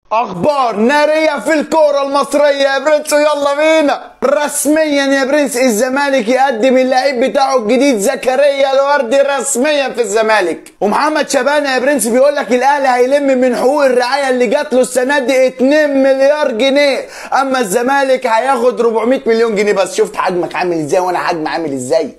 اخبار ناريه في الكوره المصريه يا برنس يلا بينا رسميا يا برنس الزمالك يقدم اللعيب بتاعه الجديد زكريا الوردي رسميا في الزمالك ومحمد شبانه يا برنس بيقول لك الاهلي هيلم من حقوق الرعايه اللي جات له السنه دي 2 مليار جنيه اما الزمالك هياخد 400 مليون جنيه بس شفت حجمك عامل ازاي وانا حجمي عامل ازاي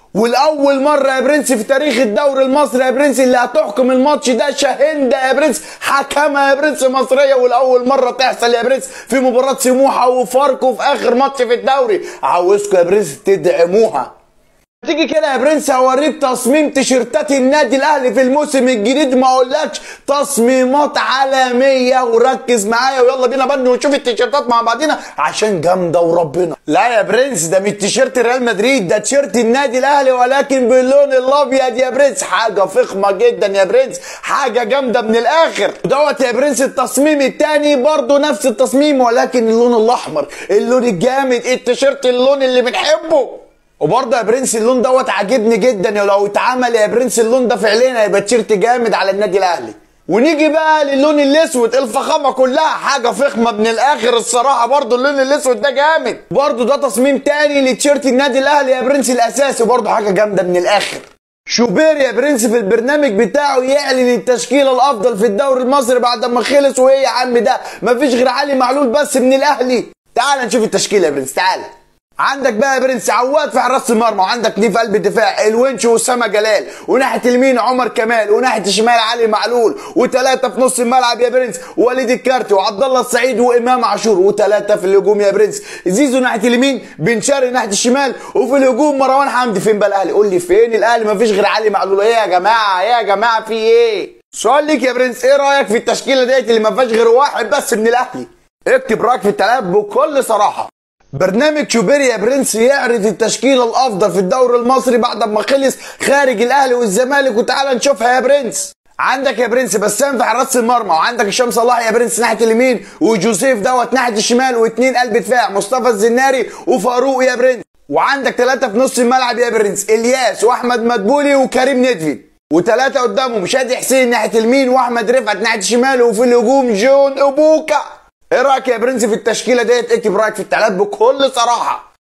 والاول مره يا برنس في تاريخ الدوري المصري يا برنس اللي هتحكم الماتش ده شاهندة يا برنس حكمها يا برنس مصريه والاول مره تحصل يا برنس في مباراه سموحه وفاركو في اخر ماتش في الدوري عاوزكم يا برنس تدعموها تيجي كده يا برنس هوريك تصميم تيشيرتات النادي الاهلي في الموسم الجديد ما اقولكش تصميمات عالميه وركز معايا ويلا بينا بني ونشوف التيشيرتات مع بعضينا عشان جامده وربنا لا يا برنس ده مش تيشيرت ريال مدريد ده تيشيرت النادي الاهلي ولكن باللون الابيض يا برنس حاجه فخمه جدا يا برنس حاجه جامده من الاخر دوت يا برنس التصميم التاني برضه نفس التصميم ولكن اللون الاحمر اللون الجامد التيشيرت اللون اللي بنحبه وبرضه يا برنس اللون دوت عاجبني جدا ولو اتعمل يا برنس اللون ده فعليا هيبقى تيشيرت جامد على النادي الاهلي ونيجي بقى للون الاسود الفخامه كلها حاجه فخمه من الاخر الصراحه برضه اللون الاسود ده جامد برضه ده تصميم تاني لتيشيرت النادي الاهلي يا برنس الاساسي برضه حاجه جامده من الاخر شوبير يا برنس في البرنامج بتاعه يعلن التشكيله الافضل في الدوري المصري بعد ما خلص وايه يا عم ده مفيش غير علي معلول بس من الاهلي تعال نشوف التشكيله يا برنس تعال عندك بقى يا برنس عواد في حراسه المرمى وعندك دي في قلب الدفاع الونش واسامه جلال وناحيه اليمين عمر كمال وناحيه الشمال علي معلول وثلاثه في نص الملعب يا برنس وليد الكارتي وعبد الله السعيد وامام عاشور وثلاثه في الهجوم يا برنس زيزو ناحيه اليمين بن شرقي ناحيه الشمال وفي الهجوم مروان حمدي فين بقى الاهلي قول لي فين الاهلي مفيش غير علي معلول ايه يا جماعه ايه يا جماعه في ايه سؤال ليك يا برنس ايه رايك في التشكيله ديت اللي ما فيهاش غير واحد بس من الاهلي اكتب رايك في التلعب بكل صراحه برنامج شوبير يا برنس يعرض التشكيله الافضل في الدوري المصري بعد ما خلص خارج الاهلي والزمالك وتعالى نشوفها يا برنس عندك يا برنس بسام في حراسه المرمى وعندك هشام صلاح يا برنس ناحيه اليمين وجوزيف دوت ناحيه الشمال واثنين قلب دفاع مصطفى الزناري وفاروق يا برنس وعندك ثلاثه في نص الملعب يا برنس الياس واحمد مدبولي وكريم ندفي وثلاثه قدامهم شادي حسين ناحيه اليمين واحمد رفعت ناحيه الشمال وفي الهجوم جون ابوكا ايه رايك يا برنس في التشكيله ديت اكتب رايك في التعليقات بكل صراحه